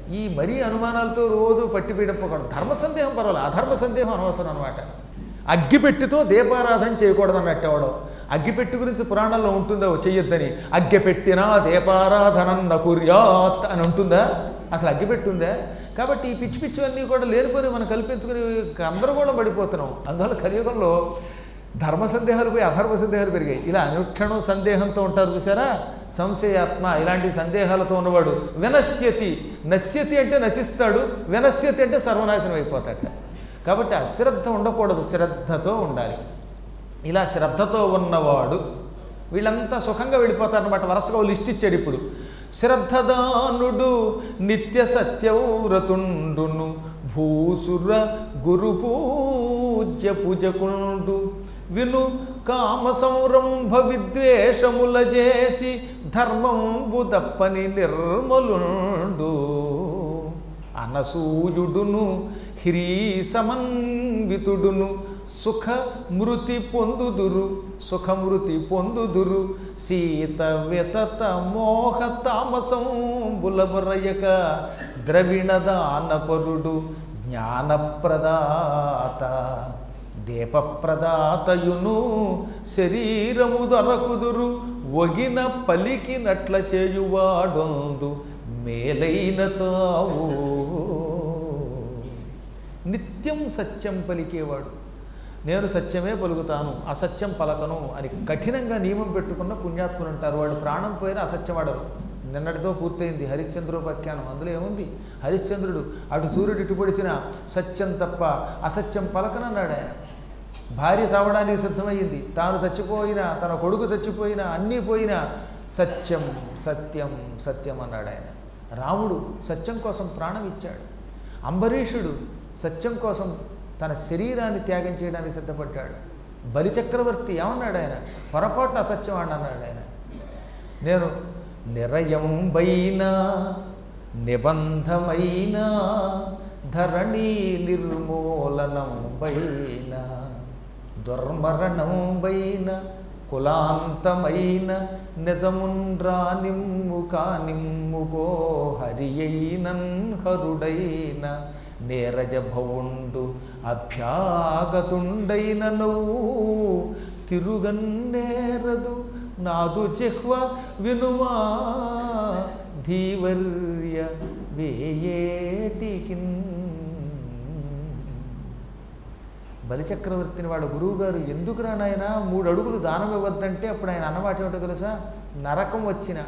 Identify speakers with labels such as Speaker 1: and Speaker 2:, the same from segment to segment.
Speaker 1: ఈ మరీ అనుమానాలతో రోజు పట్టి పీడప్పకూడదు ధర్మ సందేహం పర్వాలేదు అధర్మ సందేహం అనవసరం అనమాట అగ్గిపెట్టితో దీపారాధన చేయకూడదు అన్నట్టు ఎవడో అగ్గిపెట్టి గురించి పురాణాల్లో ఉంటుందో చెయ్యొద్దని అగ్గిపెట్టినా దీపారాధనం నకుర్యాత్ అని ఉంటుందా అసలు అగ్గిపెట్టి ఉందా కాబట్టి ఈ పిచ్చి పిచ్చివన్నీ కూడా లేనిపోయి మనం కల్పించుకుని అందరూ కూడా పడిపోతున్నాం అందువల్ల కలియుగంలో ధర్మ సందేహాలు పోయి అధర్మ సందేహాలు పెరిగాయి ఇలా అనుక్షణం సందేహంతో ఉంటారు చూసారా సంశయాత్మ ఇలాంటి సందేహాలతో ఉన్నవాడు వినశ్యతి నశ్యతి అంటే నశిస్తాడు వినశ్యతి అంటే సర్వనాశనం అయిపోతాడట కాబట్టి అశ్రద్ధ ఉండకూడదు శ్రద్ధతో ఉండాలి ఇలా శ్రద్ధతో ఉన్నవాడు వీళ్ళంతా సుఖంగా వెళ్ళిపోతారనమాట వరుసగా ఓ లిస్ట్ ఇచ్చాడు ఇప్పుడు శ్రద్ధదానుడు నిత్య సత్యవ్రతుండును భూసుర గురు పూజ్య పూజకుండు విను కామ సంరంభ విద్వేషముల చేసి ధర్మంబు దప్పని నిర్మలుండు అనసూయుడును హ్రీ సమన్వితుడును సుఖ మృతి పొందుదురు సుఖమృతి పొందుదురు సీత వితత మోహ తామసం బులబరయక ద్రవిణదానపరుడు జ్ఞానప్రదాత దీపప్రదాతయును శరీరము దొరకుదురు ఒగిన పలికినట్ల చేయువాడొందు మేలైన చావు నిత్యం సత్యం పలికేవాడు నేను సత్యమే పలుకుతాను అసత్యం పలకను అని కఠినంగా నియమం పెట్టుకున్న పుణ్యాత్ములు అంటారు వాడు ప్రాణం పోయినా అసత్యం ఆడరు నిన్నటితో పూర్తయింది హరిశ్చంద్రోపాఖ్యానం అందులో ఏముంది హరిశ్చంద్రుడు అటు సూర్యుడు ఇటు పొడిచిన సత్యం తప్ప అసత్యం పలకనన్నాడు ఆయన భార్య చావడానికి సిద్ధమయ్యింది తాను చచ్చిపోయినా తన కొడుకు చచ్చిపోయినా అన్నీ పోయినా సత్యం సత్యం సత్యం అన్నాడు ఆయన రాముడు సత్యం కోసం ప్రాణం ఇచ్చాడు అంబరీషుడు సత్యం కోసం తన శరీరాన్ని త్యాగం చేయడానికి సిద్ధపడ్డాడు బలిచక్రవర్తి ఏమన్నాడు ఆయన పొరపాటున అసత్యం అని అన్నాడు ఆయన నేను నిరయంబైన నిబంధమైన ధరణి నిర్మూలనం బైన దుర్మరణంబైన కులాంతమైన నిజముండ్రా నిమ్ము కానిమ్ము పో హరి అయినన్ హరుడైన నేరజ భవుండు అభ్యాగతుండైన నువ్వు తిరుగన్నేరదు నాదు జిహ్వ వినుమా ధీవర్య వేయేటికిన్ బలిచక్రవర్తిని వాళ్ళ గురువుగారు ఎందుకు రానాయన మూడు అడుగులు దానం ఇవ్వద్దంటే అప్పుడు ఆయన అన్నమాట ఏమిటో తెలుసా నరకం వచ్చిన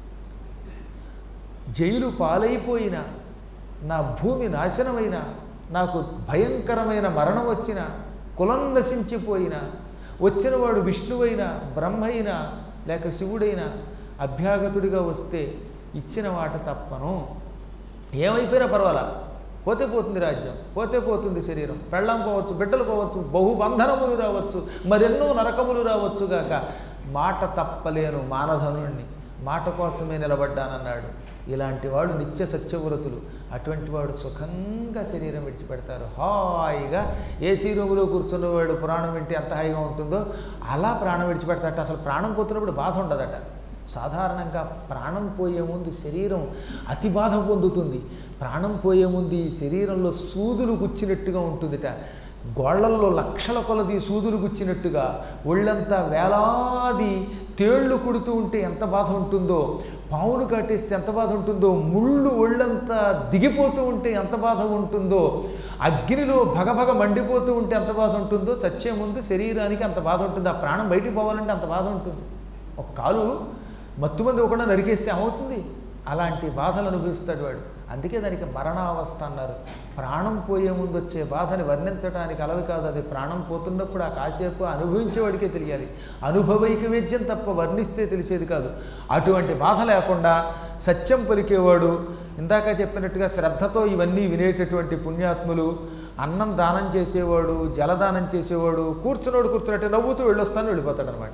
Speaker 1: జైలు పాలైపోయిన నా భూమి నాశనమైన నాకు భయంకరమైన మరణం వచ్చిన కులం నశించిపోయిన వచ్చినవాడు విష్ణువైనా బ్రహ్మైనా లేక శివుడైనా అభ్యాగతుడిగా వస్తే ఇచ్చిన మాట తప్పను ఏమైపోయినా పర్వాలా పోతే పోతుంది రాజ్యం పోతే పోతుంది శరీరం పెళ్ళం పోవచ్చు బిడ్డలు పోవచ్చు బహుబంధనములు రావచ్చు మరెన్నో నరకములు రావచ్చు గాక మాట తప్పలేను మానధనుణ్ణి మాట కోసమే నిలబడ్డానన్నాడు ఇలాంటి వాడు నిత్య సత్యవ్రతులు అటువంటి వాడు సుఖంగా శరీరం విడిచిపెడతారు హాయిగా ఏసీ రూములో కూర్చున్నవాడు ప్రాణం వింటే ఎంత హాయిగా ఉంటుందో అలా ప్రాణం విడిచిపెడతాట అసలు ప్రాణం పోతున్నప్పుడు బాధ ఉండదట సాధారణంగా ప్రాణం పోయే ముందు శరీరం అతి బాధ పొందుతుంది ప్రాణం పోయే ముందు ఈ శరీరంలో సూదులు గుచ్చినట్టుగా ఉంటుందిట గోళ్లల్లో లక్షల కొలది సూదులు గుచ్చినట్టుగా ఒళ్ళంతా వేలాది తేళ్లు కుడుతూ ఉంటే ఎంత బాధ ఉంటుందో పావులు కాటేస్తే ఎంత బాధ ఉంటుందో ముళ్ళు ఒళ్ళంతా దిగిపోతూ ఉంటే ఎంత బాధ ఉంటుందో అగ్నిలో భగభగ మండిపోతూ ఉంటే ఎంత బాధ ఉంటుందో చచ్చే ముందు శరీరానికి అంత బాధ ఉంటుంది ఆ ప్రాణం బయటికి పోవాలంటే అంత బాధ ఉంటుంది ఒక కాలు మత్తుమంది ఒకటి నరికేస్తే ఏమవుతుంది అలాంటి బాధలు అనుభవిస్తాడు వాడు అందుకే దానికి మరణావస్థ అన్నారు ప్రాణం పోయే ముందు వచ్చే బాధని వర్ణించడానికి అలవి కాదు అది ప్రాణం పోతున్నప్పుడు ఆ కాసేపు అనుభవించేవాడికే తెలియాలి అనుభవైక వేద్యం తప్ప వర్ణిస్తే తెలిసేది కాదు అటువంటి బాధ లేకుండా సత్యం పలికేవాడు ఇందాక చెప్పినట్టుగా శ్రద్ధతో ఇవన్నీ వినేటటువంటి పుణ్యాత్ములు అన్నం దానం చేసేవాడు జలదానం చేసేవాడు కూర్చున్నోడు కూర్చున్నట్టు నవ్వుతూ వెళ్ళొస్తాను వెళ్ళిపోతాడు అనమాట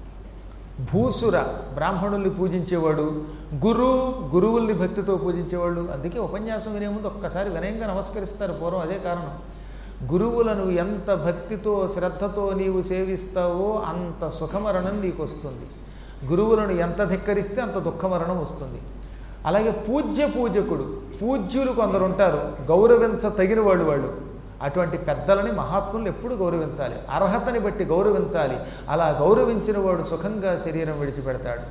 Speaker 1: భూసుర బ్రాహ్మణుల్ని పూజించేవాడు గురు గురువుల్ని భక్తితో పూజించేవాళ్ళు అందుకే ఉపన్యాసం వినే ముందు ఒక్కసారి వినయంగా నమస్కరిస్తారు పూర్వం అదే కారణం గురువులను ఎంత భక్తితో శ్రద్ధతో నీవు సేవిస్తావో అంత సుఖమరణం నీకు వస్తుంది గురువులను ఎంత ధిక్కరిస్తే అంత దుఃఖమరణం వస్తుంది అలాగే పూజ్య పూజకుడు పూజ్యులు కొందరు ఉంటారు గౌరవించ తగిన వాళ్ళు వాళ్ళు అటువంటి పెద్దలని మహాత్ములను ఎప్పుడు గౌరవించాలి అర్హతని బట్టి గౌరవించాలి అలా గౌరవించిన వాడు సుఖంగా శరీరం విడిచిపెడతాడు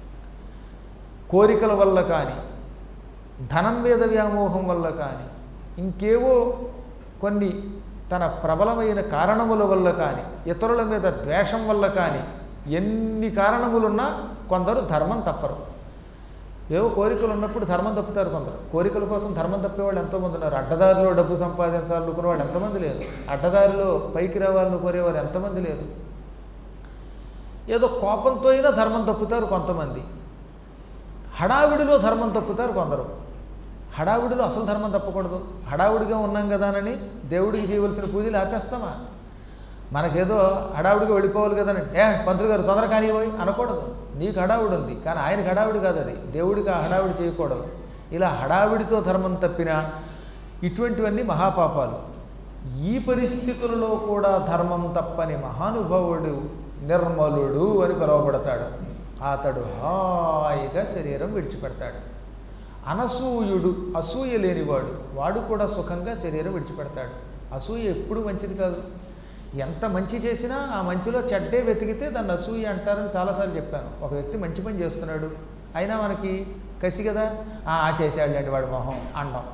Speaker 1: కోరికల వల్ల కానీ ధనం మీద వ్యామోహం వల్ల కానీ ఇంకేవో కొన్ని తన ప్రబలమైన కారణముల వల్ల కానీ ఇతరుల మీద ద్వేషం వల్ల కానీ ఎన్ని కారణములున్నా కొందరు ధర్మం తప్పరు ఏవో కోరికలు ఉన్నప్పుడు ధర్మం తప్పుతారు కొందరు కోరికల కోసం ధర్మం తప్పేవాళ్ళు ఎంతోమంది ఉన్నారు అడ్డదారిలో డబ్బు సంపాదించాలనుకునే వాళ్ళు ఎంతమంది లేరు అడ్డదారిలో పైకి రావాలని కోరేవారు ఎంతమంది లేరు ఏదో కోపంతో అయినా ధర్మం తప్పుతారు కొంతమంది హడావిడిలో ధర్మం తప్పుతారు కొందరు హడావిడిలో అసలు ధర్మం తప్పకూడదు హడావుడిగా ఉన్నాం కదానని దేవుడికి చేయవలసిన పూజలు ఆపేస్తామా మనకేదో హడావుడిగా వెళ్ళిపోవాలి కదని ఏ పంతులు గారు తొందర కానివ్వయి అనకూడదు నీకు హడావుడి ఉంది కానీ ఆయనకి హడావుడి కాదు అది దేవుడికి ఆ హడావుడి చేయకూడదు ఇలా హడావిడితో ధర్మం తప్పిన ఇటువంటివన్నీ మహాపాపాలు ఈ పరిస్థితులలో కూడా ధర్మం తప్పని మహానుభావుడు నిర్మలుడు అని పిలువబడతాడు అతడు హాయిగా శరీరం విడిచిపెడతాడు అనసూయుడు అసూయ లేనివాడు వాడు కూడా సుఖంగా శరీరం విడిచిపెడతాడు అసూయ ఎప్పుడు మంచిది కాదు ఎంత మంచి చేసినా ఆ మంచిలో చెడ్డే వెతికితే దాన్ని అసూయ అంటారని చాలాసార్లు చెప్పాను ఒక వ్యక్తి మంచి పని చేస్తున్నాడు అయినా మనకి కసి కదా "ఆ, ఆ చేశాడులేండి వాడు మొహం అండం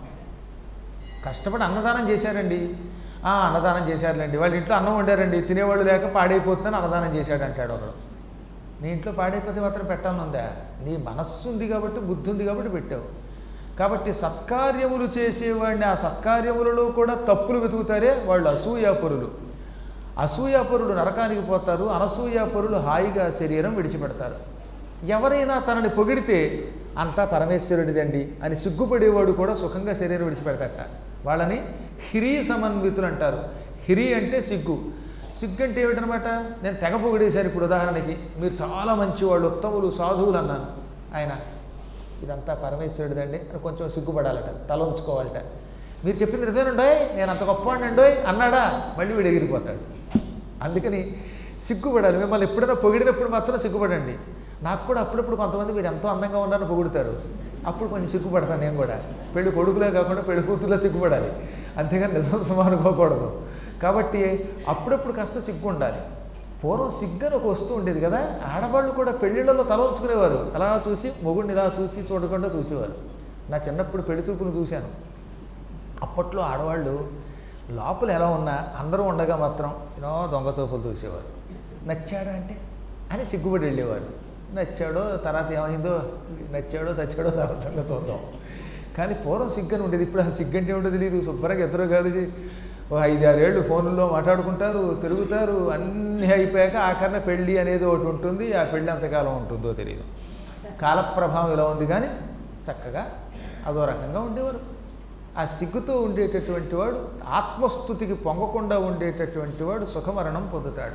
Speaker 1: కష్టపడి అన్నదానం చేశారండి "ఆ, అన్నదానం చేశారులేండి వాళ్ళ ఇంట్లో అన్నం వండారండి తినేవాళ్ళు లేక పాడైపోతుందని అన్నదానం చేశాడు అంటాడు ఒకడు నీ ఇంట్లో పాడైపోతే మాత్రం పెట్టాలనుందా నీ మనస్సు ఉంది కాబట్టి బుద్ధి ఉంది కాబట్టి పెట్టావు కాబట్టి సత్కార్యములు చేసేవాడిని ఆ సత్కార్యములలో కూడా తప్పులు వెతుకుతారే వాళ్ళు అసూయాపరులు అసూయాపరులు నరకానికి పోతారు అనసూయాపరులు హాయిగా శరీరం విడిచిపెడతారు ఎవరైనా తనని పొగిడితే అంతా పరమేశ్వరుడిదండి అని సిగ్గుపడేవాడు కూడా సుఖంగా శరీరం విడిచిపెడతాట వాళ్ళని హిరీ సమన్వితులు అంటారు హిరి అంటే సిగ్గు సిగ్గు అంటే ఏమిటనమాట నేను తెగ పొగిడేశాను ఇప్పుడు ఉదాహరణకి మీరు చాలా మంచివాళ్ళు ఉత్తములు సాధువులు అన్నాను ఆయన ఇదంతా పరమేశ్వరుడిదండి అని కొంచెం సిగ్గుపడాలట తల ఉంచుకోవాలట మీరు చెప్పింది నిజమేనండోయ్ నేను అంత గొప్పవాడినండోయ్ అన్నాడా మళ్ళీ వీడు ఎగిరిపోతాడు అందుకని సిగ్గుపడాలి మిమ్మల్ని ఎప్పుడైనా పొగిడినప్పుడు మాత్రం సిగ్గుపడండి నాకు కూడా అప్పుడప్పుడు కొంతమంది మీరు ఎంతో అందంగా ఉన్నారని పొగుడుతారు అప్పుడు కొంచెం సిగ్గుపడతాను నేను కూడా పెళ్లి కొడుకులే కాకుండా పెళ్లి కూతురులో సిగ్గుపడాలి అంతేగాని నిజం సమానుకోకూడదు కాబట్టి అప్పుడప్పుడు కాస్త సిగ్గు ఉండాలి పూర్వం సిగ్గని ఒక వస్తువు ఉండేది కదా ఆడవాళ్ళు కూడా పెళ్ళిళ్ళలో తల ఉంచుకునేవారు అలా చూసి మొగుడిని ఇలా చూసి చూడకుండా చూసేవారు నా చిన్నప్పుడు పెళ్లి చూపులు చూశాను అప్పట్లో ఆడవాళ్ళు లోపల ఎలా ఉన్నా అందరూ ఉండగా మాత్రం ఏదో దొంగ చూపులు చూసేవారు నచ్చాడా అంటే అని సిగ్గుపడి వెళ్ళేవారు నచ్చాడో తర్వాత ఏమైందో నచ్చాడో చచ్చాడో తర్వాత సంగతి చూద్దాం కానీ పూర్వం సిగ్గని ఉండేది ఇప్పుడు అసలు సిగ్గంటే ఉండేది తెలియదు శుభ్రంగా ఎదురు కాదు ఓ ఐదు ఆరేళ్ళు ఫోన్లో మాట్లాడుకుంటారు తిరుగుతారు అన్నీ అయిపోయాక ఆఖరణ పెళ్ళి అనేది ఒకటి ఉంటుంది ఆ పెళ్ళి ఎంతకాలం ఉంటుందో తెలియదు కాలప్రభావం ఇలా ఉంది కానీ చక్కగా అదో రకంగా ఉండేవారు ఆ సిగ్గుతో ఉండేటటువంటి వాడు ఆత్మస్థుతికి పొంగకుండా ఉండేటటువంటి వాడు సుఖమరణం పొందుతాడు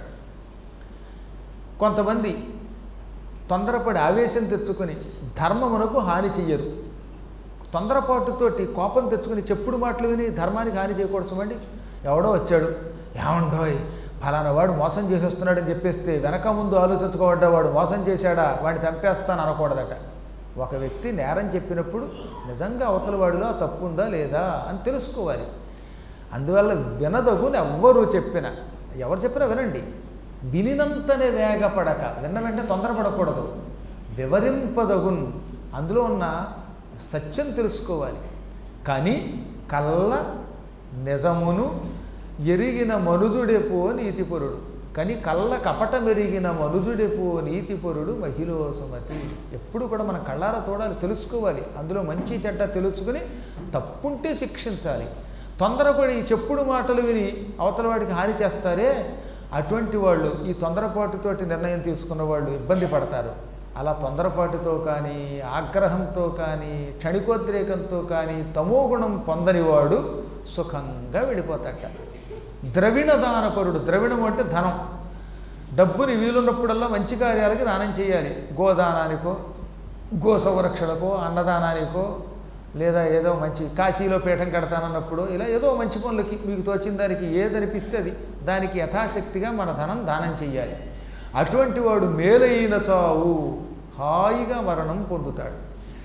Speaker 1: కొంతమంది తొందరపడి ఆవేశం తెచ్చుకొని ధర్మమునకు హాని చెయ్యరు తొందరపాటుతోటి కోపం తెచ్చుకుని చెప్పుడు మాటలు విని ధర్మానికి హాని చేయకూడసమండి ఎవడో వచ్చాడు ఏమండోయ్ ఫలానా వాడు మోసం చేసేస్తున్నాడని చెప్పేస్తే వెనక ముందు ఆలోచించుకోవడ్డా వాడు మోసం చేశాడా వాడిని చంపేస్తాను అనకూడదట ఒక వ్యక్తి నేరం చెప్పినప్పుడు నిజంగా అవతల వాడిలో ఆ తప్పు ఉందా లేదా అని తెలుసుకోవాలి అందువల్ల వినదగుని ఎవ్వరూ చెప్పిన ఎవరు చెప్పినా వినండి వినినంతనే వేగపడక విన్న వెంటనే తొందరపడకూడదు వివరింపదగున్ అందులో ఉన్న సత్యం తెలుసుకోవాలి కానీ కళ్ళ నిజమును ఎరిగిన మనుజుడెపో నీతిపరుడు కానీ కళ్ళ కపట మెరిగిన మనుజుడెపో నీతిపరుడు మహిళ సుమతి ఎప్పుడు కూడా మన కళ్ళారా చూడాలి తెలుసుకోవాలి అందులో మంచి చెడ్డ తెలుసుకుని తప్పుంటే శిక్షించాలి తొందరపడి చెప్పుడు మాటలు విని అవతల వాడికి హాని చేస్తారే అటువంటి వాళ్ళు ఈ తొందరపాటుతోటి నిర్ణయం తీసుకున్న వాళ్ళు ఇబ్బంది పడతారు అలా తొందరపాటుతో కానీ ఆగ్రహంతో కానీ క్షణికోద్రేకంతో కానీ తమోగుణం పొందనివాడు సుఖంగా వెళ్ళిపోతాట ద్రవిణ దానపరుడు ద్రవిణం అంటే ధనం డబ్బుని వీలున్నప్పుడల్లా మంచి కార్యాలకి దానం చేయాలి గోదానానికో గో సంరక్షణకో అన్నదానానికో లేదా ఏదో మంచి కాశీలో పీఠం కడతానన్నప్పుడు ఇలా ఏదో మంచి పనులకి మీకు తోచిన దానికి ఏదనిపిస్తే అది దానికి యథాశక్తిగా మన ధనం దానం చెయ్యాలి అటువంటి వాడు మేలైన చావు హాయిగా మరణం పొందుతాడు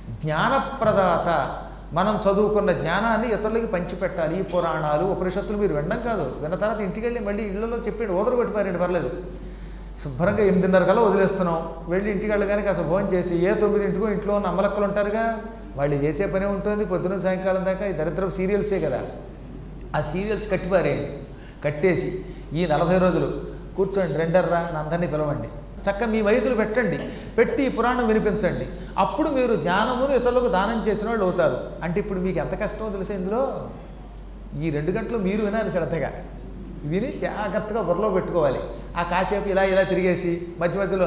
Speaker 1: జ్ఞానప్రదాత మనం చదువుకున్న జ్ఞానాన్ని ఇతరులకి పంచిపెట్టాలి ఈ పురాణాలు ఉపనిషత్తులు మీరు వినడం కాదు విన్న తర్వాత ఇంటికి వెళ్ళి మళ్ళీ ఇళ్లలో చెప్పండి ఓదరు కొట్టిపారండి పర్లేదు శుభ్రంగా ఎనిమిదిన్నర కల్లా వదిలేస్తున్నాం వెళ్ళి ఇంటికి వెళ్ళగానే కాస్త భోజనం చేసి ఏ తొమ్మిదింటికో ఇంట్లో ఉన్న అమ్మలక్కలు ఉంటారుగా వాళ్ళు చేసే పనే ఉంటుంది పొద్దున సాయంకాలం దాకా ఈ దరిద్రపు సీరియల్సే కదా ఆ సీరియల్స్ కట్టిపారేయండి కట్టేసి ఈ నలభై రోజులు కూర్చోండి రెండర్రా అని అందరినీ పిలవండి చక్క మీ వైద్యులు పెట్టండి పెట్టి ఈ పురాణం వినిపించండి అప్పుడు మీరు జ్ఞానమును ఇతరులకు దానం చేసిన వాళ్ళు అవుతారు అంటే ఇప్పుడు మీకు ఎంత కష్టమో తెలుసా ఇందులో ఈ రెండు గంటలు మీరు వినాలి శ్రద్ధగా విని జాగ్రత్తగా బుర్రలో పెట్టుకోవాలి ఆ కాసేపు ఇలా ఇలా తిరిగేసి మధ్య మధ్యలో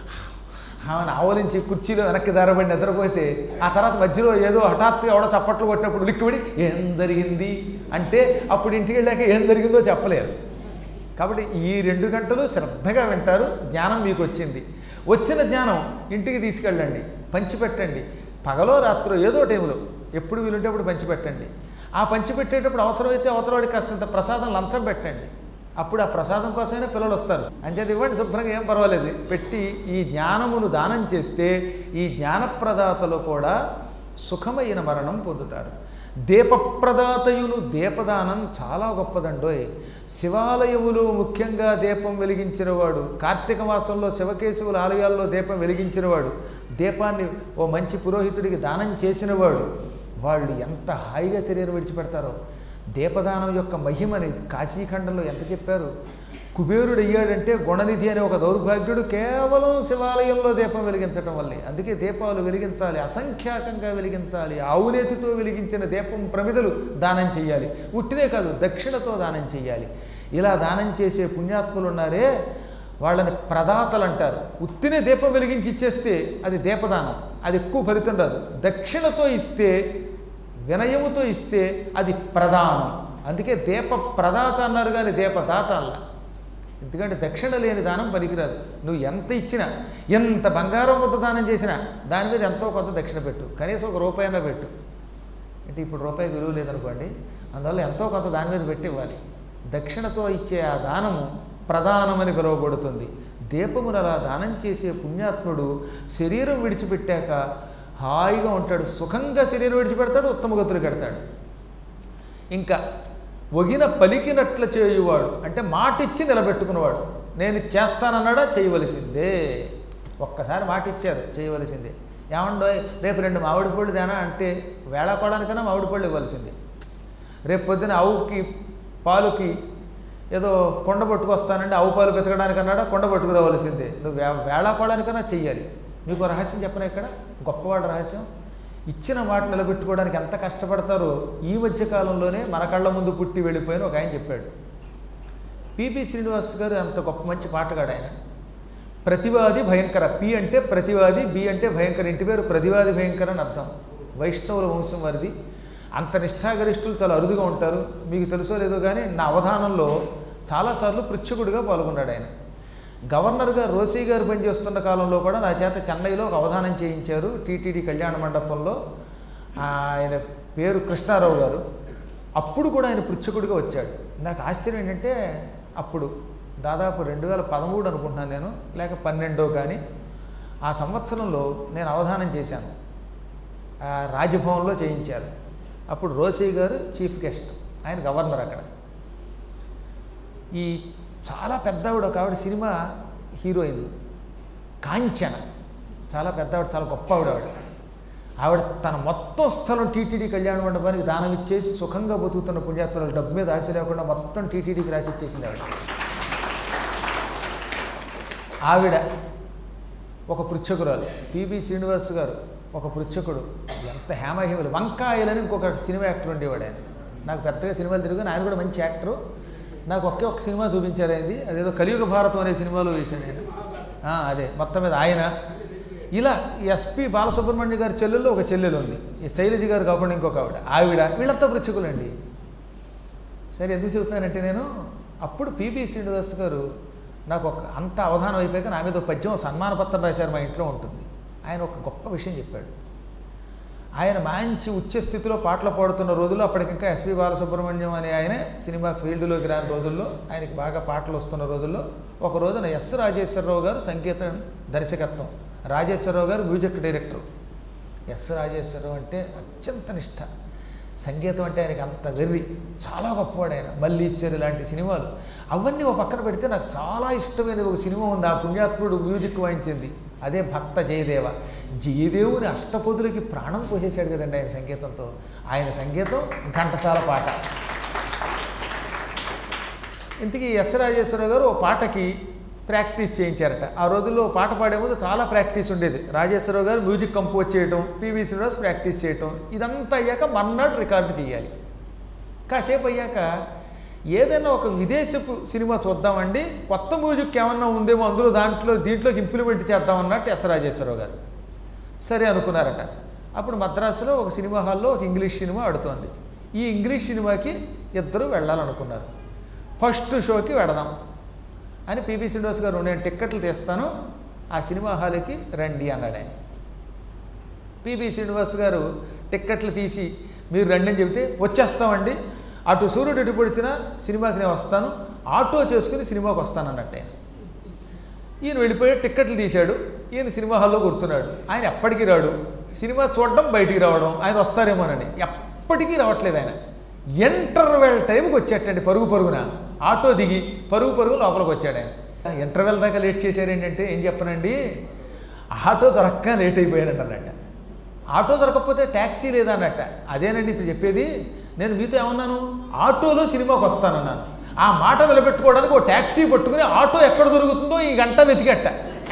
Speaker 1: ఆమెను ఆవలించి కుర్చీలో వెనక్కి జారబడి నిద్రపోతే ఆ తర్వాత మధ్యలో ఏదో హఠాత్తుగా ఎవడో చప్పట్లు కొట్టినప్పుడు లిక్విడి ఏం జరిగింది అంటే అప్పుడు ఇంటికి వెళ్ళాక ఏం జరిగిందో చెప్పలేరు కాబట్టి ఈ రెండు గంటలు శ్రద్ధగా వింటారు జ్ఞానం మీకు వచ్చింది వచ్చిన జ్ఞానం ఇంటికి తీసుకెళ్ళండి పంచిపెట్టండి పగలో రాత్రో ఏదో టైంలో ఎప్పుడు వీలుంటే అప్పుడు పంచిపెట్టండి ఆ పంచిపెట్టేటప్పుడు అవసరమైతే అవతలవాడికి కాస్తంత ప్రసాదం లంచం పెట్టండి అప్పుడు ఆ ప్రసాదం కోసమైనా పిల్లలు వస్తారు అంచేది ఇవ్వండి శుభ్రంగా ఏం పర్వాలేదు పెట్టి ఈ జ్ఞానమును దానం చేస్తే ఈ జ్ఞానప్రదాతలు కూడా సుఖమైన మరణం పొందుతారు దీపప్రదాతయులు దీపదానం చాలా గొప్పదండోయ్ శివాలయములు ముఖ్యంగా దీపం వెలిగించినవాడు కార్తీక మాసంలో శివకేశవుల ఆలయాల్లో దీపం వెలిగించినవాడు దీపాన్ని ఓ మంచి పురోహితుడికి దానం చేసినవాడు వాళ్ళు ఎంత హాయిగా శరీరం విడిచిపెడతారో దీపదానం యొక్క మహిమని కాశీఖండంలో ఎంత చెప్పారు కుబేరుడు అయ్యాడంటే గుణనిధి అనే ఒక దౌర్భాగ్యుడు కేవలం శివాలయంలో దీపం వెలిగించటం వల్లే అందుకే దీపాలు వెలిగించాలి అసంఖ్యాకంగా వెలిగించాలి ఆవునేతితో వెలిగించిన దీపం ప్రమిదలు దానం చేయాలి ఉట్టినే కాదు దక్షిణతో దానం చేయాలి ఇలా దానం చేసే పుణ్యాత్ములు ఉన్నారే వాళ్ళని ప్రదాతలు అంటారు ఉత్తినే దీపం వెలిగించి ఇచ్చేస్తే అది దీపదానం అది ఎక్కువ ఫలితం రాదు దక్షిణతో ఇస్తే వినయముతో ఇస్తే అది ప్రదానం అందుకే దీప ప్రదాత అన్నారు కానీ దీపదాత అల్ల ఎందుకంటే దక్షిణ లేని దానం పనికిరాదు నువ్వు ఎంత ఇచ్చినా ఎంత బంగారం కొంత దానం చేసినా దాని మీద ఎంతో కొంత దక్షిణ పెట్టు కనీసం ఒక రూపాయన పెట్టు అంటే ఇప్పుడు రూపాయి విలువ లేదనుకోండి అందువల్ల ఎంతో కొంత దాని మీద పెట్టి ఇవ్వాలి దక్షిణతో ఇచ్చే ఆ దానము ప్రధానమని పిలువబడుతుంది దీపమును అలా దానం చేసే పుణ్యాత్ముడు శరీరం విడిచిపెట్టాక హాయిగా ఉంటాడు సుఖంగా శరీరం విడిచిపెడతాడు ఉత్తమ గతులు కడతాడు ఇంకా ఒగిన పలికినట్లు చేయువాడు అంటే మాట ఇచ్చి నిలబెట్టుకున్నవాడు నేను ఇది చేస్తానన్నాడా చేయవలసిందే ఒక్కసారి మాట ఇచ్చారు చేయవలసిందే ఏమండో రేపు రెండు మామిడి పళ్ళు తేనా అంటే వేళాకోవడానికైనా మామిడి పళ్ళు ఇవ్వాల్సిందే రేపు పొద్దున ఆవుకి పాలుకి ఏదో కొండ పట్టుకొస్తానంటే ఆవు పాలు పెతకడానికన్నాడా కొండ పట్టుకురావాల్సిందే నువ్వు వే వేళాకోవడానికైనా చెయ్యాలి మీకు ఓ రహస్యం చెప్పనా ఇక్కడ గొప్పవాడు రహస్యం ఇచ్చిన మాట నిలబెట్టుకోవడానికి ఎంత కష్టపడతారో ఈ మధ్య కాలంలోనే మన కళ్ళ ముందు పుట్టి వెళ్ళిపోయిన ఒక ఆయన చెప్పాడు పిపి శ్రీనివాస్ గారు అంత గొప్ప మంచి పాటగాడు ఆయన ప్రతివాది భయంకర పి అంటే ప్రతివాది బి అంటే భయంకర ఇంటి పేరు ప్రతివాది భయంకర అని అర్థం వైష్ణవుల వంశం వారిది అంత నిష్ఠాగరిష్ఠులు చాలా అరుదుగా ఉంటారు మీకు తెలుసో లేదో కానీ నా అవధానంలో చాలాసార్లు పృచ్ఛకుడిగా పాల్గొన్నాడు ఆయన గవర్నర్గా రోసీ గారు పనిచేస్తున్న కాలంలో కూడా నా చేత చెన్నైలో ఒక అవధానం చేయించారు టీటీడీ కళ్యాణ మండపంలో ఆయన పేరు కృష్ణారావు గారు అప్పుడు కూడా ఆయన పృచ్ఛకుడిగా వచ్చాడు నాకు ఆశ్చర్యం ఏంటంటే అప్పుడు దాదాపు రెండు వేల పదమూడు అనుకుంటున్నాను నేను లేక పన్నెండో కానీ ఆ సంవత్సరంలో నేను అవధానం చేశాను ఆ రాజభవన్లో చేయించారు అప్పుడు రోసీ గారు చీఫ్ గెస్ట్ ఆయన గవర్నర్ అక్కడ ఈ చాలా పెద్దవిడ ఒక ఆవిడ సినిమా హీరోయిన్ కాంచన చాలా పెద్దవిడ చాలా గొప్ప ఆవిడ ఆవిడ ఆవిడ తన మొత్తం స్థలం టీటీడీ కళ్యాణ మండపానికి దానం ఇచ్చేసి సుఖంగా బతుకుతున్న పుణ్యాత్మలు డబ్బు మీద ఆశ లేకుండా మొత్తం టీటీడీకి రాసి ఇచ్చేసింది ఆవిడ ఆవిడ ఒక పృచ్ఛకురాలు పిబి శ్రీనివాస్ గారు ఒక పృచ్ఛకుడు ఎంత హేమహేమలు వంకాయలని ఇంకొక సినిమా యాక్టర్ ఉండేవాడు ఆయన నాకు పెద్దగా సినిమాలు తిరిగాను ఆయన కూడా మంచి యాక్టరు నాకు ఒకే ఒక సినిమా చూపించారు అయింది అదేదో కలియుగ భారతం అనే సినిమాలో వేశాను నేను ఆ, అదే మొత్తం మీద ఆయన ఇలా ఎస్పి బాలసుబ్రహ్మణ్య గారి చెల్లెల్లో ఒక చెల్లెలు ఉంది ఈ శైలజ గారు కాకుండా ఇంకొక ఆవిడ ఆవిడ వీళ్ళంతా పృచ్ఛకులండి సరే ఎందుకు చెబుతున్నానంటే నేను అప్పుడు పిబి శ్రీనివాస్ గారు నాకు ఒక అంత అవధానం అయిపోయాక నా మీద ఒక పద్యం సన్మాన పత్రం రాశారు మా ఇంట్లో ఉంటుంది ఆయన ఒక గొప్ప విషయం చెప్పాడు ఆయన మంచి ఉచ్చ స్థితిలో పాటలు పాడుతున్న రోజుల్లో అప్పటికింకా ఎస్పి బాలసుబ్రహ్మణ్యం అనే ఆయన సినిమా ఫీల్డ్లోకి రాని రోజుల్లో ఆయనకి బాగా పాటలు వస్తున్న రోజుల్లో ఒక రోజున ఎస్ రాజేశ్వరరావు గారు సంగీతం దర్శకత్వం రాజేశ్వరరావు గారు మ్యూజిక్ డైరెక్టర్ ఎస్ రాజేశ్వరరావు అంటే అత్యంత నిష్ఠ సంగీతం అంటే ఆయనకి అంత వెర్రి చాలా గొప్పవాడు ఆయన మల్లీశ్వరి లాంటి సినిమాలు అవన్నీ ఒక పక్కన పెడితే నాకు చాలా ఇష్టమైన ఒక సినిమా ఉంది ఆ పుణ్యాత్ముడు మ్యూజిక్ వాయించింది అదే భక్త జయదేవ జయదేవుని అష్టపదులకి ప్రాణం పోసేశాడు కదండి ఆయన సంగీతంతో ఆయన సంగీతం ఘంటసాల పాట ఇంతకీ ఎస్ రాజేశ్వరరావు గారు ఓ పాటకి ప్రాక్టీస్ చేయించారట ఆ రోజుల్లో ఓ పాట పాడే ముందు చాలా ప్రాక్టీస్ ఉండేది రాజేశ్వరరావు గారు మ్యూజిక్ కంపోజ్ చేయటం పివి శ్రీనివాస్ ప్రాక్టీస్ చేయటం ఇదంతా అయ్యాక మర్నాడు రికార్డు చేయాలి కాసేపు అయ్యాక ఏదైనా ఒక విదేశపు సినిమా చూద్దామండి కొత్త మ్యూజిక్ ఏమన్నా ఉందేమో అందులో దాంట్లో దీంట్లోకి ఇంప్లిమెంట్ చేద్దామన్నట్టు ఎస్ రాజేశ్వరరావు గారు సరే అనుకున్నారట అప్పుడు మద్రాసులో ఒక సినిమా హాల్లో ఒక ఇంగ్లీష్ సినిమా ఆడుతోంది ఈ ఇంగ్లీష్ సినిమాకి ఇద్దరు వెళ్ళాలనుకున్నారు ఫస్ట్ షోకి వెడదాం అని పిబి శ్రీనివాస్ గారు నేను టిక్కెట్లు తీస్తాను ఆ సినిమా హాల్కి రండి అన్నాడు ఆయన పిబి శ్రీనివాస్ గారు టిక్కెట్లు తీసి మీరు రండి అని చెబితే వచ్చేస్తామండి అటు సూర్యుడు ఇటు పొడిచిన సినిమాకి నేను వస్తాను ఆటో చేసుకుని సినిమాకి వస్తాను అన్నట్టు ఆయన ఈయన వెళ్ళిపోయి టిక్కెట్లు తీశాడు ఈయన సినిమా హాల్లో కూర్చున్నాడు ఆయన ఎప్పటికీ రాడు సినిమా చూడడం బయటికి రావడం ఆయన వస్తారేమోనని ఎప్పటికీ రావట్లేదు ఆయన ఇంటర్వెల్ టైంకి వచ్చేటండి పరుగు పరుగున ఆటో దిగి పరుగు పరుగు లోపలికి వచ్చాడు ఆయన ఇంటర్వెల్ దాకా లేట్ చేశారు ఏంటంటే ఏం చెప్పనండి ఆటో దొరక్క లేట్ అయిపోయానంట అన్నట్ట ఆటో దొరకకపోతే ట్యాక్సీ లేదా అన్నట్ట అదేనండి ఇప్పుడు చెప్పేది నేను మీతో ఏమన్నాను ఆటోలో సినిమాకి వస్తానన్నాను ఆ మాట నిలబెట్టుకోవడానికి ఓ ట్యాక్సీ పట్టుకుని ఆటో ఎక్కడ దొరుకుతుందో ఈ గంట వెతికట్ట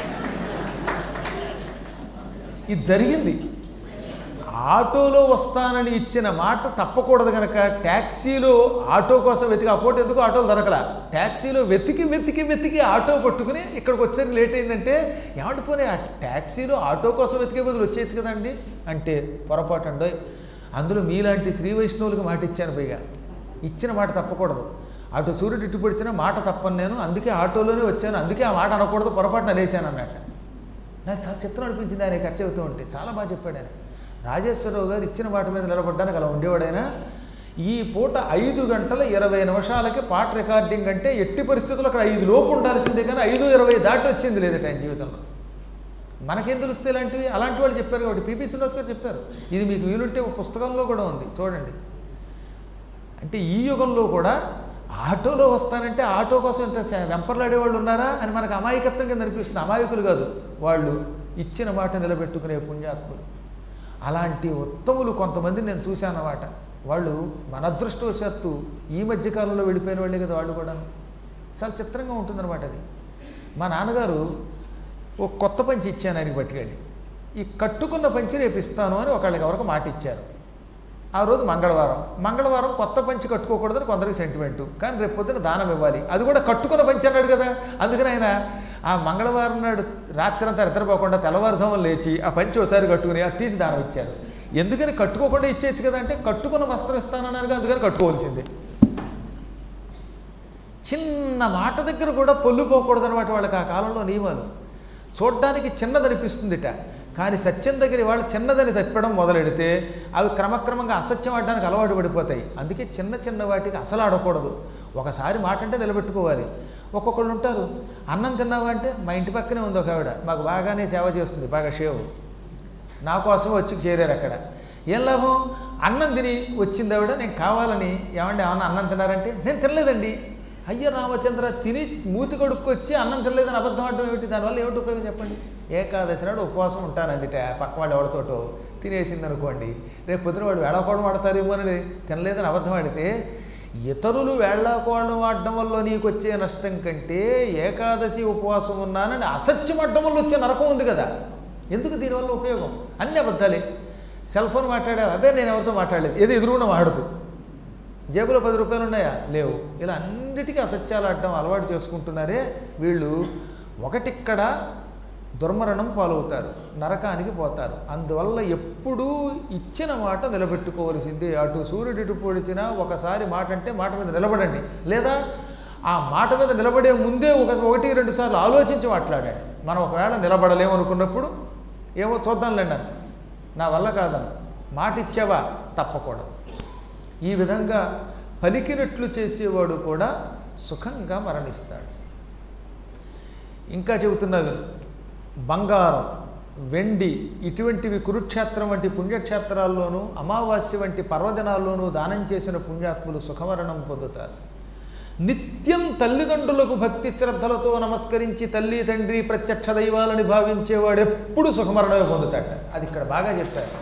Speaker 1: ఇది జరిగింది ఆటోలో వస్తానని ఇచ్చిన మాట తప్పకూడదు కనుక ట్యాక్సీలో ఆటో కోసం వెతికి ఆ పూట ఎందుకు ఆటోలు దొరకలా ట్యాక్సీలో వెతికి వెతికి వెతికి ఆటో పట్టుకుని ఇక్కడికి వచ్చేది లేట్ అయిందంటే ఏమంటే పోనీ ఆ ట్యాక్సీలో ఆటో కోసం వెతికే బదులు వచ్చేయచ్చు కదండి అంటే పొరపాటు అండి అందులో మీలాంటి శ్రీ వైష్ణవులకు మాట ఇచ్చాను పైగా ఇచ్చిన మాట తప్పకూడదు అటు సూర్యుడు ఇటు పడిచిన మాట తప్పను నేను అందుకే ఆటోలోనే వచ్చాను అందుకే ఆ మాట అనకూడదు పొరపాటున లేచాను అన్నట్టు నాకు చాలా చిత్రం అనిపించింది ఆయన ఖర్చు అవుతూ ఉంటే చాలా బాగా చెప్పాడు ఆయన రాజేశ్వరరావు గారు ఇచ్చిన మాట మీద నిలబడ్డానికి అలా ఉండేవాడైనా ఈ పూట ఐదు గంటల ఇరవై నిమిషాలకి పాట రికార్డింగ్ అంటే ఎట్టి పరిస్థితుల్లో అక్కడ ఐదు లోపు ఉండాల్సిందే కానీ ఐదు ఇరవై దాటి వచ్చింది లేదట ఆయన జీవితంలో మనకేం తెలుస్తే ఇలాంటివి అలాంటి వాళ్ళు చెప్పారు కాబట్టి పిపి శ్రీనివాస్ గారు చెప్పారు ఇది మీకు వీలుంటే ఒక పుస్తకంలో కూడా ఉంది చూడండి అంటే ఈ యుగంలో కూడా ఆటోలో వస్తానంటే ఆటో కోసం ఇంత శ- వెంపర్లాడేవాళ్ళు ఉన్నారా అని మనకు అమాయకత్వం కింద అనిపిస్తుంది అమాయకులు కాదు వాళ్ళు ఇచ్చిన మాట నిలబెట్టుకునే పుణ్యాత్ములు అలాంటి ఉత్తములు కొంతమంది నేను చూశాను అన్నమాట వాళ్ళు మన అదృష్టవశాత్తు ఈ మధ్యకాలంలో వెళ్ళిపోయిన వాళ్ళే కదా వాళ్ళు కూడా చాలా చిత్రంగా ఉంటుందన్నమాట అది మా నాన్నగారు ఒక కొత్త పంచి ఇచ్చాను ఆయనకి పట్టుకెళ్ళి ఈ కట్టుకున్న పంచి రేపు ఇస్తాను అని ఒకళ్ళకి ఎవరికి మాట ఇచ్చారు ఆ రోజు మంగళవారం మంగళవారం కొత్త పంచి కట్టుకోకూడదని కొందరికి సెంటిమెంటు కానీ రేపు పొద్దున దానం ఇవ్వాలి అది కూడా కట్టుకున్న పంచి అన్నాడు కదా అందుకని ఆయన ఆ మంగళవారం నాడు రాత్రంతా నిద్రపోకుండా తెల్లవారుజామున లేచి ఆ పంచి ఒకసారి కట్టుకుని అది తీసి దానం ఇచ్చారు ఎందుకని కట్టుకోకుండా ఇచ్చేయచ్చు కదా అంటే కట్టుకున్న వస్త్రం ఇస్తానన్నారు కదా, అందుకని కట్టుకోవాల్సిందే చిన్న మాట దగ్గర కూడా పొల్లిపోకూడదు అనమాట వాళ్ళకి ఆ కాలంలో నియమాలు చూడ్డానికి చిన్నది అనిపిస్తుందిట కానీ సత్యం దగ్గర వాళ్ళు చిన్నదని తప్పడం మొదలెడితే అవి క్రమక్రమంగా అసత్యం ఆడడానికి అలవాటు పడిపోతాయి అందుకే చిన్న చిన్న వాటికి అసలు ఆడకూడదు ఒకసారి మాట అంటే నిలబెట్టుకోవాలి ఒక్కొక్కళ్ళు ఉంటారు అన్నం తిన్నావా అంటే మా ఇంటి పక్కనే ఉంది ఒక ఆవిడ మాకు బాగానే సేవ చేస్తుంది బాగా షేవ్ నా కోసం వచ్చి చేరారు అక్కడ ఏం లాభం అన్నం తిని వచ్చింది ఆవిడ నేను కావాలని ఏమండి ఏమన్నా అన్నం తిన్నారంటే నేను తినలేదండి అయ్యో రామచంద్ర తిని మూతి కొడుక్కొచ్చి అన్నం తినలేదని అబద్ధం ఆడటం ఏమిటి దానివల్ల ఏమిటి ఉపయోగం చెప్పండి ఏకాదశి నాడు ఉపవాసం ఉంటాను అందుట పక్క వాళ్ళు ఎవరితోటో తినేసింది అనుకోండి రేపు పొద్దున వాడు వేళాకోవడం ఆడతారేమో అని తినలేదని అబద్ధం ఆడితే ఇతరులు వేళాకోవడం ఆడడం వల్ల నీకు వచ్చే నష్టం కంటే ఏకాదశి ఉపవాసం ఉన్నానని అసత్యం ఆడడం వల్ల వచ్చే నరకం ఉంది కదా ఎందుకు దీనివల్ల ఉపయోగం అన్ని అబద్ధాలే సెల్ ఫోన్ మాట్లాడా అదే నేను ఎవరితో మాట్లాడలేదు ఏదో ఎదురుగున్న వాడుతూ జేబులో పది రూపాయలు ఉన్నాయా లేవు ఇలా అన్నిటికీ అసత్యాలు ఆడడం అలవాటు చేసుకుంటున్నారే వీళ్ళు ఒకటిక్కడ దుర్మరణం పాలవుతారు నరకానికి పోతారు అందువల్ల ఎప్పుడూ ఇచ్చిన మాట నిలబెట్టుకోవలసిందే అటు సూర్యుడు ఇటు పొడిచినా ఒకసారి మాట అంటే మాట మీద నిలబడండి లేదా ఆ మాట మీద నిలబడే ముందే ఒక ఒకటి రెండు సార్లు ఆలోచించి మాట్లాడండి మనం ఒకవేళ నిలబడలేము అనుకున్నప్పుడు ఏమో చూద్దాంలేండి అని నా వల్ల కాదను మాట ఇచ్చావా తప్పకూడదు ఈ విధంగా పలికినట్లు చేసేవాడు కూడా సుఖంగా మరణిస్తాడు ఇంకా చెబుతున్నా విను బంగారం వెండి ఇటువంటివి కురుక్షేత్రం వంటి పుణ్యక్షేత్రాల్లోనూ అమావాస్య వంటి పర్వదినాల్లోనూ దానం చేసిన పుణ్యాత్ములు సుఖమరణం పొందుతారు నిత్యం తల్లిదండ్రులకు భక్తి శ్రద్ధలతో నమస్కరించి తల్లి తండ్రి ప్రత్యక్ష దైవాలని భావించేవాడు ఎప్పుడు సుఖమరణమే పొందుతాట అది ఇక్కడ బాగా చెప్పారు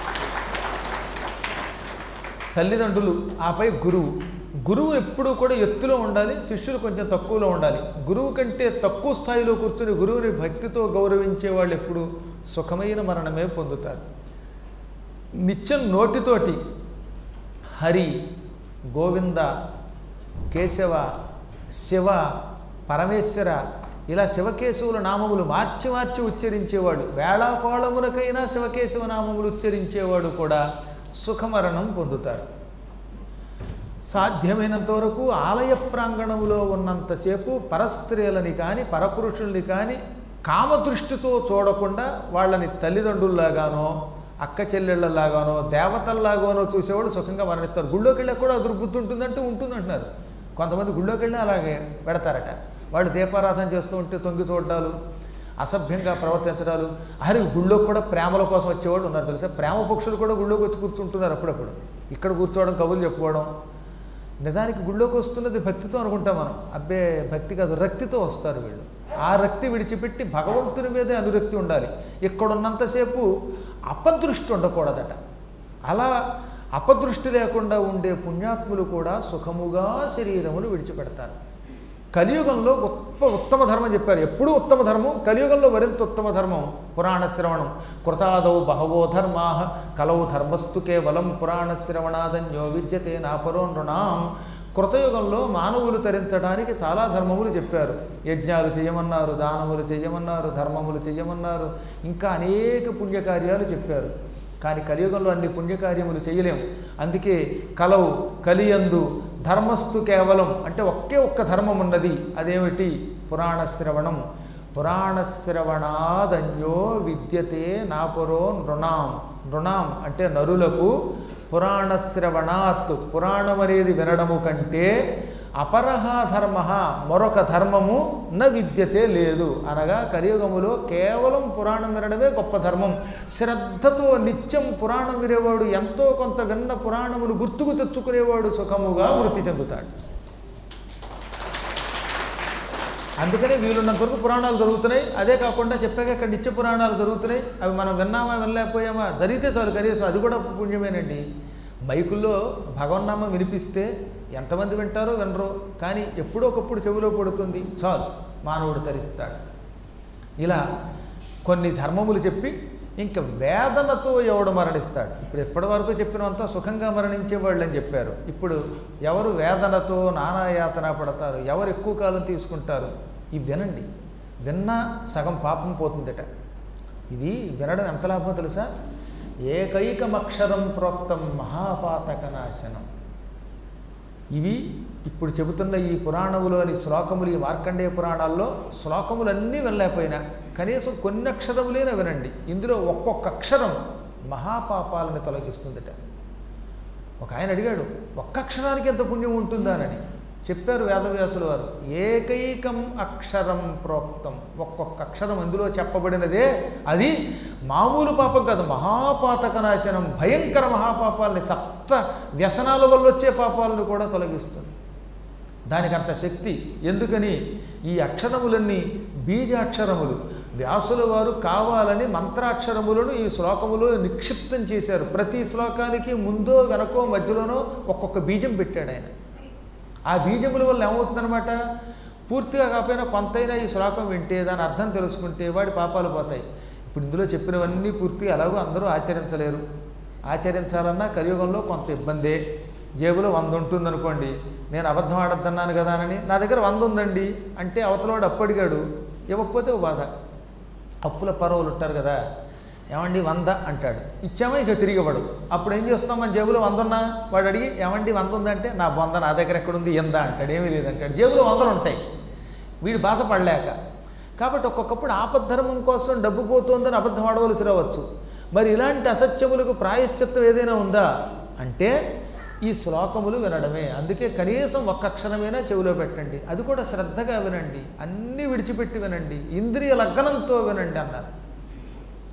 Speaker 1: తల్లిదండ్రులు ఆపై గురువు గురువు ఎప్పుడూ కూడా ఎత్తులో ఉండాలి శిష్యులు కొంచెం తక్కువలో ఉండాలి గురువు కంటే తక్కువ స్థాయిలో కూర్చుని గురువుని భక్తితో గౌరవించే వాళ్ళు ఎప్పుడు సుఖమైన మరణమే పొందుతారు నిత్యం నోటితోటి హరి గోవింద కేశవ శివ పరమేశ్వర ఇలా శివకేశవుల నామములు మార్చి మార్చి ఉచ్చరించేవాడు వేళాకోళములకైనా శివకేశవ నామములు ఉచ్చరించేవాడు కూడా సుఖమరణం పొందుతారు సాధ్యమైనంత వరకు ఆలయ ప్రాంగణంలో ఉన్నంతసేపు పరస్త్రీలని కానీ పరపురుషుల్ని కానీ కామదృష్టితో చూడకుండా వాళ్ళని తల్లిదండ్రుల్లాగానో అక్క చెల్లెళ్ళలాగానో దేవతల్లాగానో చూసేవాళ్ళు సుఖంగా మరణిస్తారు గుళ్ళోకి వెళ్ళా కూడా దుర్బుద్ధి ఉంటుందంటే ఉంటుందంటున్నారు కొంతమంది గుళ్ళోకి వెళ్ళి అలాగే పెడతారట వాళ్ళు దీపారాధన చేస్తూ ఉంటే తొంగి చూడ్డాలు అసభ్యంగా ప్రవర్తించడాలు అరే గుళ్ళోకి కూడా ప్రేమల కోసం వచ్చేవాళ్ళు ఉన్నారు తెలుసా ప్రేమ పక్షులు కూడా గుళ్ళోకి వచ్చి కూర్చుంటున్నారు అప్పుడప్పుడు ఇక్కడ కూర్చోవడం కబుర్లు చెప్పుకోవడం నిజానికి గుళ్ళోకి వస్తున్నది భక్తితో అనుకుంటాం మనం అబ్బే భక్తి కాదు రక్తితో వస్తారు వీళ్ళు ఆ రక్తి విడిచిపెట్టి భగవంతుని మీదే అనురక్తి ఉండాలి ఇక్కడున్నంతసేపు అపదృష్టి ఉండకూడదట అలా అపదృష్టి లేకుండా ఉండే పుణ్యాత్ములు కూడా సుఖముగా శరీరమును విడిచిపెడతారు కలియుగంలో గొప్ప ఉత్తమ ధర్మం చెప్పారు ఎప్పుడు ఉత్తమ ధర్మం కలియుగంలో మరింత ఉత్తమ ధర్మం పురాణ శ్రవణం కృతాదౌ బహవో ధర్మా కలవు ధర్మస్తు కేవలం పురాణ శ్రవణాదన్యో విద్యతే నాపరో నృణాం కృతయుగంలో మానవులు తరించడానికి చాలా ధర్మములు చెప్పారు యజ్ఞాలు చేయమన్నారు దానములు చేయమన్నారు ధర్మములు చేయమన్నారు ఇంకా అనేక పుణ్యకార్యాలు చెప్పారు కానీ కలియుగంలో అన్ని పుణ్యకార్యములు చేయలేం అందుకే కలవు కలియందు ధర్మస్థు కేవలం అంటే ఒకే ఒక్క ధర్మం ఉన్నది అదేమిటి పురాణ శ్రవణం పురాణ శ్రవణాదన్యో విద్యతే నాపురో నృణాం నృణాం అంటే నరులకు పురాణ శ్రవణాత్ పురాణం అనేది వినడము కంటే అపరహ ధర్మ మరొక ధర్మము న విద్యతే లేదు అనగా కలియుగములో కేవలం పురాణం వినడమే గొప్ప ధర్మం శ్రద్ధతో నిత్యం పురాణం వినేవాడు ఎంతో కొంత విన్న పురాణములు గుర్తుకు తెచ్చుకునేవాడు సుఖముగా మృతి చెందుతాడు అందుకనే వీలున్నంత వరకు పురాణాలు జరుగుతున్నాయి అదే కాకుండా చెప్పాక ఇక్కడ నిత్య పురాణాలు జరుగుతున్నాయి అవి మనం విన్నామా వినలేకపోయామా జరిగితే చాలు కనీసం అది కూడా పుణ్యమేనండి మైకుల్లో భగవన్నామం వినిపిస్తే ఎంతమంది వింటారో వినరో కానీ ఎప్పుడో ఒకప్పుడు చెవిలో పడుతుంది చాలు మానవుడు తరిస్తాడు ఇలా కొన్ని ధర్మములు చెప్పి ఇంకా వేదనతో ఎవడు మరణిస్తాడు ఇప్పుడు ఎప్పటి వరకు చెప్పినంతా సుఖంగా మరణించేవాళ్ళు అని చెప్పారు ఇప్పుడు ఎవరు వేదనతో నానాయాతన పడతారు ఎవరు ఎక్కువ కాలం తీసుకుంటారు ఇవి వినండి విన్నా సగం పాపం పోతుందట ఇది వినడం ఎంత లాభం తెలుసా ఏకైకమక్షరం ప్రోక్తం మహాపాతక నాశనం ఇవి ఇప్పుడు చెబుతున్న ఈ పురాణములోని శ్లోకములు ఈ మార్కండేయ పురాణాల్లో శ్లోకములన్నీ వెళ్ళలేకపోయినా కనీసం కొన్ని అక్షరములైనా వినండి ఇందులో ఒక్కొక్క అక్షరం మహాపాపాలను తొలగిస్తుందట ఒక ఆయన అడిగాడు ఒక్క అక్షరానికి ఎంత పుణ్యం ఉంటుందానని చెప్పారు వేదవ్యాసుల వారు ఏకైకం అక్షరం ప్రోక్తం ఒక్కొక్క అక్షరం అందులో చెప్పబడినదే అది మామూలు పాపం కాదు మహాపాతక నాశనం భయంకర మహాపాపాలని సప్త వ్యసనాల వల్ల వచ్చే పాపాలను కూడా తొలగిస్తుంది దానికి అంత శక్తి ఎందుకని ఈ అక్షరములన్నీ బీజాక్షరములు వ్యాసుల వారు కావాలని మంత్రాక్షరములను ఈ శ్లోకములో నిక్షిప్తం చేశారు ప్రతి శ్లోకానికి ముందో వెనకో మధ్యలోనో ఒక్కొక్క బీజం పెట్టాడు ఆయన ఆ బీజముల వల్ల ఏమవుతుందనమాట పూర్తిగా కాకపోయినా కొంతైనా ఈ శ్లోకం వింటే దాని అర్థం తెలుసుకుంటే వాడి పాపాలు పోతాయి ఇప్పుడు ఇందులో చెప్పినవన్నీ పూర్తిగా ఎలాగో అందరూ ఆచరించలేరు ఆచరించాలన్నా కలియుగంలో కొంత ఇబ్బందే జేబులో వంద ఉంటుందనుకోండి నేను అబద్ధం ఆడద్దన్నాను కదా అని నా దగ్గర వంద ఉందండి అంటే అవతలవాడు అప్పు అడిగాడు ఇవ్వకపోతే ఓ బాధ అప్పుల పరవలు ఉంటారు కదా ఏమండి వంద అంటాడు ఇచ్చామా ఇక తిరిగి ఇవ్వడు అప్పుడు ఏం చేస్తాం మన జేబులో వంద ఉన్నా వాడు అడిగి ఏమండి వంద ఉందంటే నా వంద నా దగ్గర ఎక్కడుంది ఎందా అంటాడు ఏమీ లేదంటాడు జేబులో వందలు ఉంటాయి వీడు బాధపడలేక కాబట్టి ఒక్కొక్కప్పుడు ఆపద్ధర్మం కోసం డబ్బు పోతుందని అబద్ధం ఆడవలసి రావచ్చు మరి ఇలాంటి అసత్యములకు ప్రాయశ్చిత్తం ఏదైనా ఉందా అంటే ఈ శ్లోకములు వినడమే అందుకే కనీసం ఒక్క అక్షరమైనా చెవిలో పెట్టండి అది కూడా శ్రద్ధగా వినండి అన్నీ విడిచిపెట్టి వినండి ఇంద్రియ లగ్నంతో వినండి అన్నారు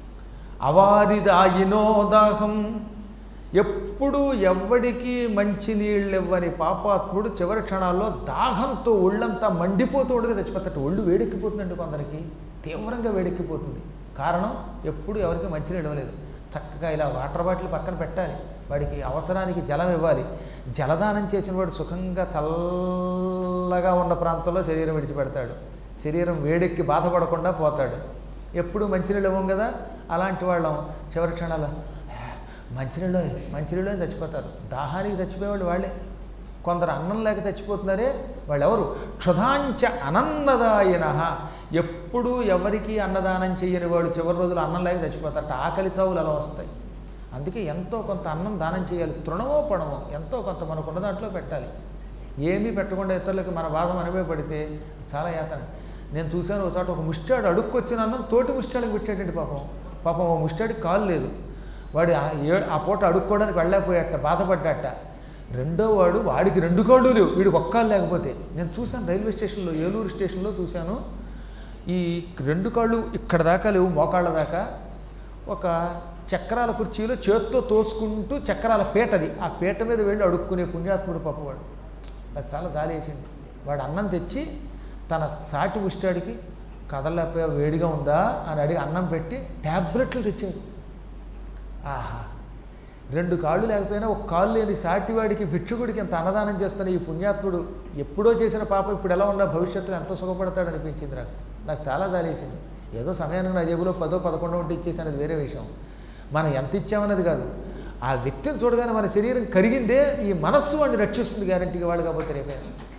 Speaker 1: అవారిదాయినో దాహం ఎప్పుడు ఎవ్వడికి మంచి నీళ్ళు ఇవ్వని పాపాత్ముడు చివరి క్షణాల్లో దాహంతో ఒళ్ళంతా మండిపోతూ ఉండగా చచ్చిపోతాడు ఒళ్ళు వేడెక్కిపోతుందండి కొందరికి తీవ్రంగా వేడెక్కిపోతుంది కారణం ఎప్పుడు ఎవరికి మంచినీళ్ళు ఇవ్వలేదు చక్కగా ఇలా వాటర్ బాటిల్ పక్కన పెట్టాలి వాడికి అవసరానికి జలం ఇవ్వాలి జలదానం చేసిన వాడు సుఖంగా చల్లగా ఉన్న ప్రాంతంలో శరీరం విడిచిపెడతాడు శరీరం వేడెక్కి బాధపడకుండా పోతాడు ఎప్పుడు మంచినీళ్ళు ఇవ్వం కదా అలాంటి వాళ్ళం చివరి క్షణాలు మంచినీళ్ళు మంచినీళ్ళు అని చచ్చిపోతారు దాహానికి చచ్చిపోయేవాళ్ళు వాళ్ళే కొందరు అన్నం లేక చచ్చిపోతున్నారే వాళ్ళు ఎవరు క్షుధాంచ అనన్నదాయన ఎప్పుడు ఎవరికి అన్నదానం చేయని వాడు చివరి రోజులు అన్నం లేక చచ్చిపోతారట ఆకలి చావులు అలా వస్తాయి అందుకే ఎంతో కొంత అన్నం దానం చేయాలి తృణమో పడమో ఎంతో కొంత మనకున్న దాంట్లో పెట్టాలి ఏమీ పెట్టకుండా ఇతరులకు మన బాధ మనమే పడితే చాలా యాతన నేను చూశాను ఒక చోట ఒక ముష్టాడు అడుక్కొచ్చిన అన్నం తోటి ముష్టాడికి పెట్టాడండి పాపం పాపం ఓ ముష్టాడికి కాలు లేదు వాడు ఆ ఏ- ఆ పూట అడుక్కోవడానికి వెళ్ళలేకపోయాట బాధపడ్డాట రెండో వాడు వాడికి రెండు కాళ్ళు లేవు వీడికి ఒక్కాలు లేకపోతే నేను చూశాను రైల్వే స్టేషన్లో ఏలూరు స్టేషన్లో చూశాను ఈ రెండు కాళ్ళు ఇక్కడ దాకా లేవు మోకాళ్ళ దాకా ఒక చక్రాల కుర్చీలో చేత్తో తోసుకుంటూ చక్రాల పీటది ఆ పీట మీద వెళ్ళి అడుక్కునే పుణ్యాత్ముడు పాపవాడు అది చాలా జాలేసింది వాడు అన్నం తెచ్చి తన సాటి ముష్టాడికి కదలలేకపోయా వేడిగా ఉందా అని అడిగి అన్నం పెట్టి ట్యాబ్లెట్లు తెచ్చారు ఆహా రెండు కాళ్ళు లేకపోయినా ఒక కాళ్ళు లేని సాటివాడికి భిక్షుకుడికి ఎంత అన్నదానం చేస్తున్న ఈ పుణ్యాత్ముడు ఎప్పుడో చేసిన పాపం ఇప్పుడు ఎలా ఉన్నా భవిష్యత్తులో ఎంత సుఖపడతాడు అనిపించింది నాకు నాకు చాలా జాలేసింది ఏదో సమయానికి నా జేబులో పదో పదకొండో ఉంటే ఇచ్చేసాను అది వేరే విషయం మనం ఎంత ఇచ్చామన్నది కాదు ఆ వ్యక్తిని చూడగానే మన శరీరం కరిగిందే ఈ మనస్సు వాడిని రక్షిస్తుంది గ్యారంటీగా వాడు కాకపోతే రేపే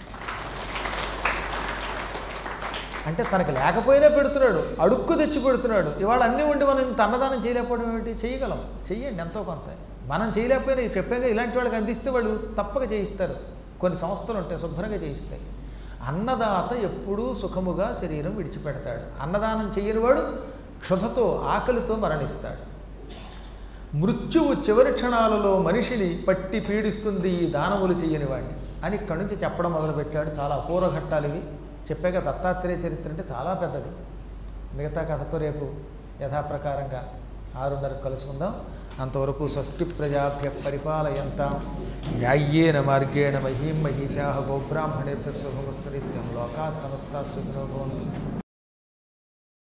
Speaker 1: అంటే తనకు లేకపోయినా పెడుతున్నాడు అడుక్కు తెచ్చి పెడుతున్నాడు ఇవాళ అన్నీ ఉండి మనం ఇంత అన్నదానం చేయలేకపోవడం ఏమిటి చేయగలం చెయ్యండి ఎంతో కొంత మనం చేయలేకపోయినా ఈ చెప్పాక ఇలాంటి వాళ్ళకి అందిస్తే వాళ్ళు తప్పక చేయిస్తారు కొన్ని సంస్థలు ఉంటాయి శుభ్రంగా చేయిస్తాయి అన్నదాత ఎప్పుడూ సుఖముగా శరీరం విడిచిపెడతాడు అన్నదానం చేయనివాడు క్షుధతో ఆకలితో మరణిస్తాడు మృత్యువు చివరి క్షణాలలో మనిషిని పట్టి పీడిస్తుంది ఈ దానములు చేయని వాడిని అని ఇక్కడి నుంచి చెప్పడం మొదలుపెట్టాడు చాలా అపూర్వ ఘట్టాలు ఇవి చెప్పాక దత్తాత్రేయ చరిత్ర అంటే చాలా పెద్దది మిగతా కథతో రేపు యథాప్రకారంగా ఆరున్నరకు కలుసుకుందాం అంతవరకు స్వస్తి ప్రజాభ్య పరిపాలయంతాం న్యాయ్యేన మార్గేణ మహీం మహిషా గోబ్రాహ్మణేభ్య శుభమస్తు నిత్యం లోకా సమస్త సుఖినో భవంతు